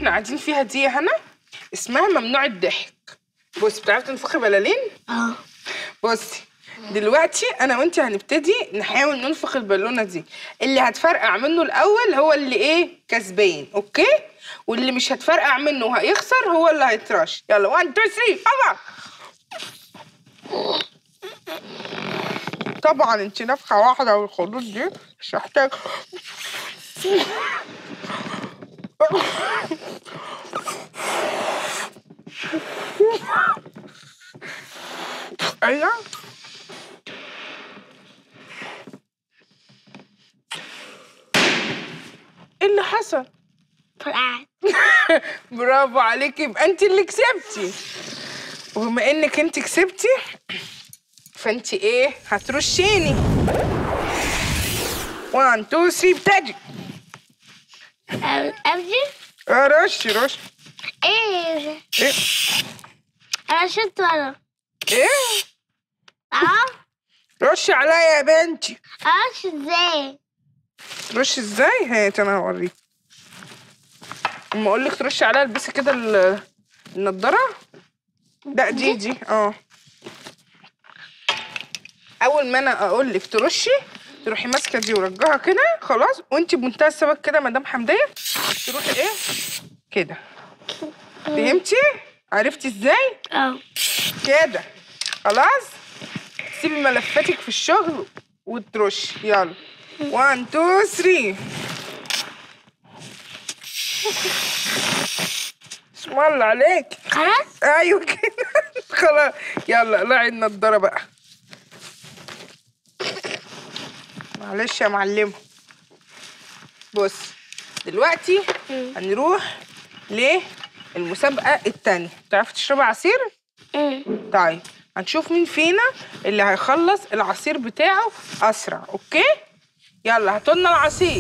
احنا قاعدين فيها دي يا هنا اسمها ممنوع الضحك بصي بتعرفي تنفخي بلالين اه بصي دلوقتي انا وانت هنبتدي نحاول ننفخ البالونه دي اللي هتفرقع منه الاول هو اللي ايه كسبان اوكي واللي مش هتفرقع منه وهيخسر هو اللي هيترش يلا 1 2 3 طبعا طبعا انت نفخه واحده والخدود دي مش محتاج ايوه ايه اللي حصل فرقعت برافو عليكي يبقى انت اللي كسبتي وبما انك انت كسبتي فانت ايه هترشيني 1 2 3 ابتدي ابدي اه رشي رشي ايه ايه انا شفت ولا ايه اه رشي عليا يا بنتي اعرفش ازاي ترشي ازاي هات انا هوريك اما اقول لك ترشي عليا البسي كده ال- النضاره لا دي دي اه اول ما انا اقول لك ترشي تروحي ماسكه دي ورجها كده خلاص وانت بمنتهى السبب كده مدام حمديه تروحي ايه كده فهمتي عرفتي ازاي اه كده خلاص سيبي ملفاتك في الشغل وترشي يلا 1 2 3 اسم الله عليك خلاص ايوه كده خلاص يلا قلعي النضاره بقى معلش يا معلمه بص دلوقتي هنروح للمسابقه التانية تعرفي تشربي عصير أمم. طيب هنشوف مين فينا اللي هيخلص العصير بتاعه اسرع اوكي يلا هاتولنا العصير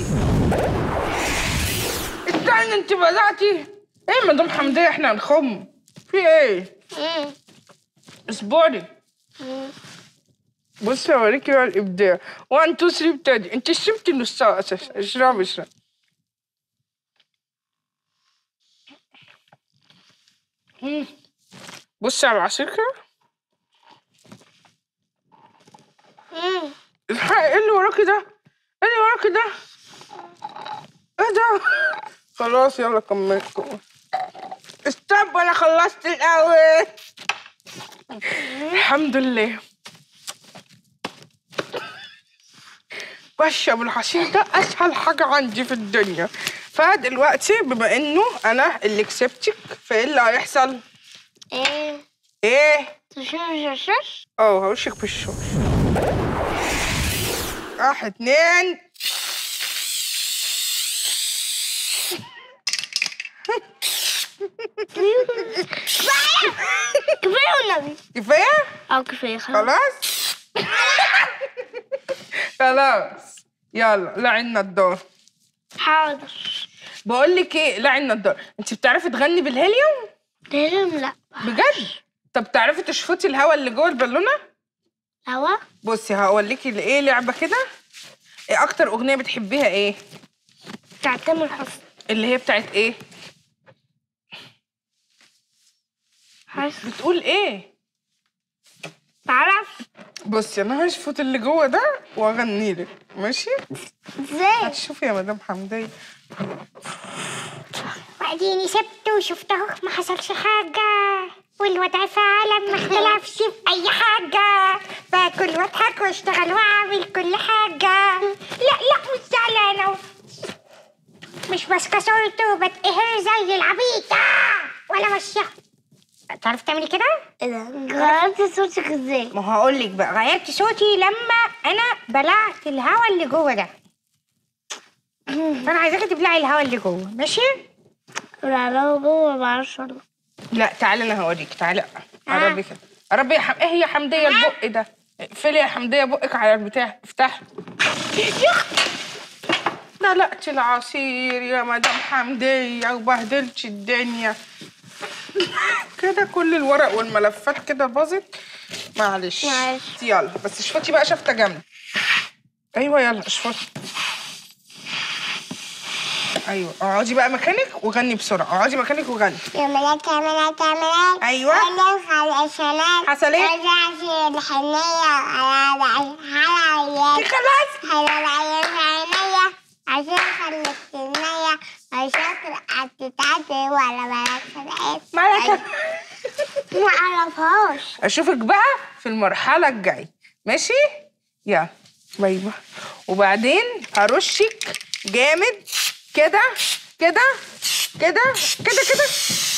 استنى انت بدأتي ايه مدام حمدية احنا هنخم في ايه أمم. اصبري أمم. بصي اوريكي بقى الابداع 1 2 3 ابتدي انت شربتي نصها اساسا اشربي اشربي مم. بصي على العصير كده أمم. الحقي ايه اللي وراكي ده؟ ايه اللي وراكي ده؟ ايه ده؟ خلاص يلا كمل كمل استنى انا خلصت الاول الحمد لله بشرب العصير ده اسهل حاجه عندي في الدنيا فدلوقتي بما انه انا اللي كسبتك فايه اللي هيحصل؟ ايه ايه؟ تشوش اه هوشك في الشوش واحد اتنين كفايه والنبي كفايه اه كفايه خلاص خلاص خلاص يلا لعي النضاره حاضر بقول لك ايه لعي النضاره انت بتعرفي تغني بالهيليوم لازم لا بجد طب تعرفي تشفطي الهواء اللي جوه البالونه هوا بصي هقولك ايه لعبه كده ايه اكتر اغنيه بتحبيها ايه بتاع تامر حسني اللي هي بتاعت ايه حاسس بتقول ايه تعرف بصي انا هشفط اللي جوه ده واغني لك ماشي ازاي هتشوفي يا مدام حمدية واديني سبته وشفته ما حصلش حاجة والوضع فعلا ما اختلفش في أي حاجة باكل واضحك واشتغل واعمل كل حاجة لا لا مش زعلانة مش ماسكة صورته وبتقهر زي العبيطة ولا ماشية تعرف تعملي كده؟ ايه ده غيرت صوتك ازاي ما هقول لك بقى غيرت صوتي لما انا بلعت الهوا اللي جوه ده فانا عايزاكي تبلعي الهوا اللي جوه ماشي؟ لا لو جوه ما اعرفش والله. لا تعالي انا هوريك تعالي قربي كده قربي يا حم... ايه هي حمدية البق ده اقفلي يا حمدية بقك على البتاع افتحي دلقتي العصير يا مدام حمدية وبهدلتي الدنيا كده كل الورق والملفات كده باظت معلش معلش. يلا بس اشفطي بقى شفطة جامدة ايوه يلا اشفطي ايوه اقعدي بقى مكانك وغني بسرعه اقعدي مكانك وغني يوميات عملات عملات أيوة. ألف على الشمال حصل إيه؟ رجع في الحنية على على عيال خلاص على العيال في عينيا عشان خلت النية عشان تتعدي ولا مالكش العيب مالك ما اعرفهاش اشوفك بقى في المرحله الجايه ماشي يلا باي باي وبعدين هرشك جامد كده كده كده كده كده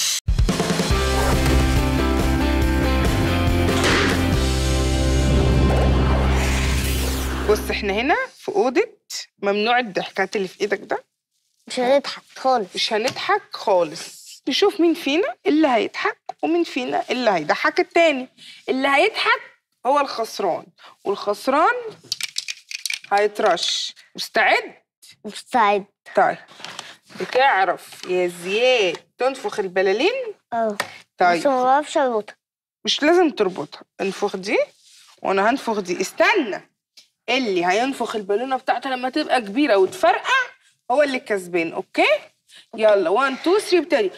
بص احنا هنا في اوضه ممنوع الضحكات اللي في ايدك ده مش هنضحك خالص مش هنضحك خالص نشوف مين فينا اللي هيضحك ومين فينا اللي هيضحك التاني اللي هيضحك هو الخسران والخسران هيترش مستعد مستعد طيب بتعرف يا زياد تنفخ البلالين اه بس طيب ما بعرفش اربطها مش لازم تربطها انفخ دي وانا هنفخ دي استنى اللي هينفخ البالونه بتاعتها لما تبقى كبيره وتفرقع هو اللي كسبان اوكي يلا 1 2 3 ابتدي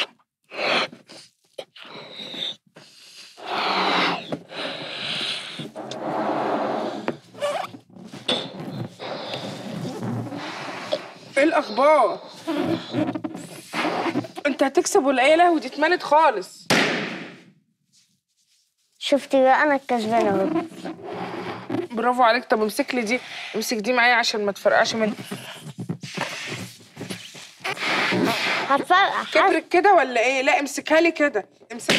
ايه الاخبار انت هتكسب ولا ايه يا لهوي دي اتملت خالص شفتي بقى انا الكسبانه اهو برافو عليك طب امسك لي دي امسك دي معايا عشان ما تفرقعش مني هتفرقع كبرت كده ولا ايه لا امسكها لي كده امسك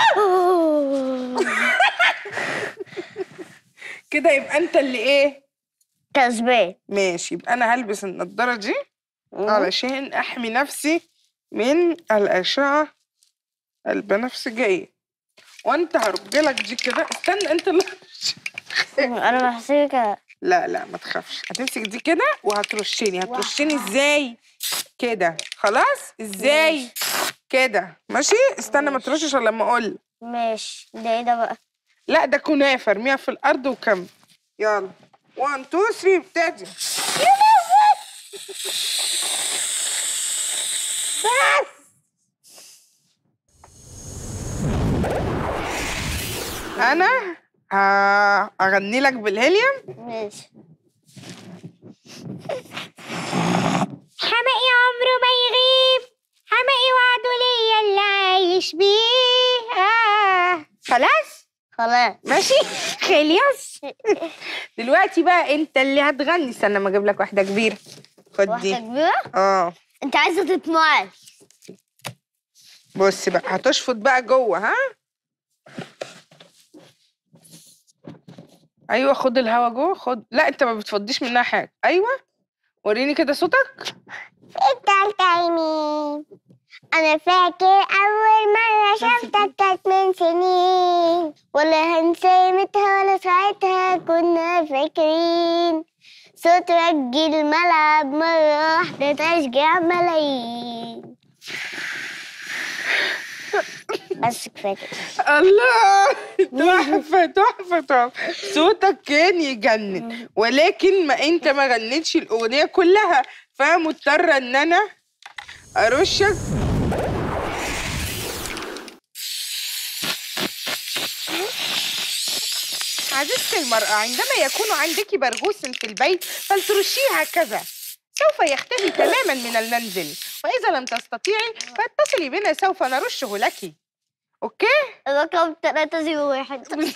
كده يبقى انت اللي ايه كسبان ماشي يبقى انا هلبس النضاره دي علشان احمي نفسي من الاشعه البنفسجيه وانت هرجلك دي كده استنى انت اللي انا بحسبك لا لا ما تخافش هتمسك دي كده وهترشني هترشني ازاي كده خلاص ازاي كده ماشي استنى ما ترشش الا لما اقول ماشي ده ايه ده بقى لا ده كنافه ارميها في الارض وكمل يلا 1 2 3 ابتدي انا ه- هغني لك بالهيليوم ماشي حمقي عمره ما يغيب حمقي وعده ليا اللي عايش بيه آه. خلاص خلاص ماشي خلاص دلوقتي بقى انت اللي هتغني استنى ما اجيب لك واحده كبيره خد واحده دي كبيره اه انت عايزه تتمعن بص بقى هتشفط بقى جوه ها ايوه خد الهوا جوه خد لا انت ما بتفضيش منها حاجه ايوه وريني كده صوتك التالتة يمين أنا فاكر أول مرة شفتك كانت من سنين ولا هنسى متها ولا ساعتها كنا فاكرين صوت رجي الملعب مرة واحدة تشجع ملايين بس كفاية كده الله تحفه تحفه تحفه صوتك كان يجنن ولكن ما انت ما غنيتش الاغنيه كلها فمضطره ان انا ارشك عزيزتي المرأة عندما يكون عندك برغوث في البيت فلترشيه هكذا سوف يختفي تماما من المنزل وإذا لم تستطيعي فاتصلي بنا سوف نرشه لك أوكي؟ رقم 301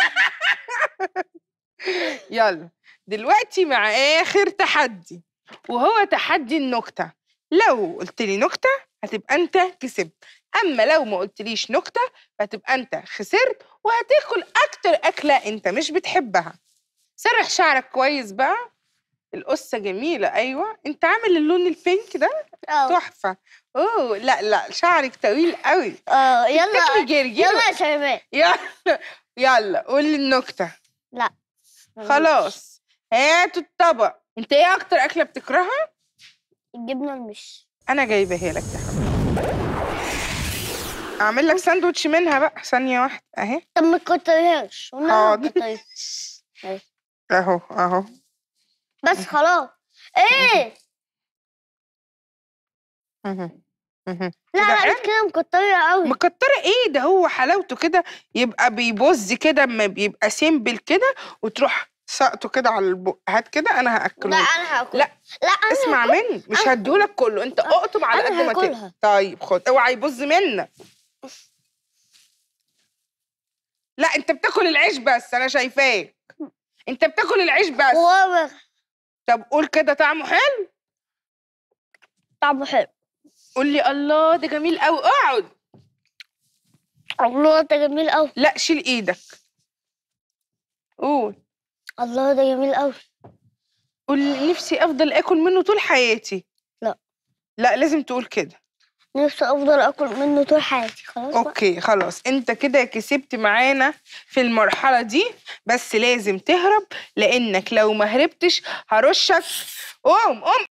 يلا دلوقتي مع آخر تحدي وهو تحدي النكتة لو قلت لي نكتة هتبقى أنت كسبت أما لو ما قلتليش نكتة فهتبقى أنت خسرت وهتاكل أكتر أكلة أنت مش بتحبها سرح شعرك كويس بقى القصة جميلة أيوة أنت عامل اللون البينك ده اه تحفة أوه لا لا شعرك طويل قوي اه تاكلي يلا جرجير يلا يا شباب يلا يلا قولي النكتة لا خلاص هاتوا الطبق انت ايه اكتر اكله بتكرهها الجبنة المش انا جايباها لك يا حبيبي اعمل لك ساندوتش منها بقى ثانيه واحده اهي طب ما تكتريهاش والنبي ما حاضر. تكتريهاش. اهو اهو بس خلاص ايه مهم. مهم. لا كده لا حلو؟ انت كده مكترة قوي مكترة ايه ده هو حلاوته كده يبقى بيبظ كده اما بيبقى سيمبل كده وتروح سقطه كده على البق هات كده انا لا هاكله انا هاكل لا لا انا اسمع مني مش أنا- هديهولك كله انت اقطم على قد أنا ما تقدر هاكلها. طيب خد اوعى يبظ منك لا انت بتاكل العيش بس انا شايفاك انت بتاكل العيش بس هو طب قول كده طعمه حلو طعمه حلو قول لي الله ده جميل قوي اقعد الله ده جميل قوي لا شيل ايدك قول الله ده جميل قوي قول لي نفسي افضل اكل منه طول حياتي لا. لا لازم تقول كده نفسي افضل اكل منه طول حياتي خلاص بقى. اوكي خلاص انت كده كسبت معانا في المرحلة دي بس لازم تهرب لانك لو ما هربتش هرشك قوم قوم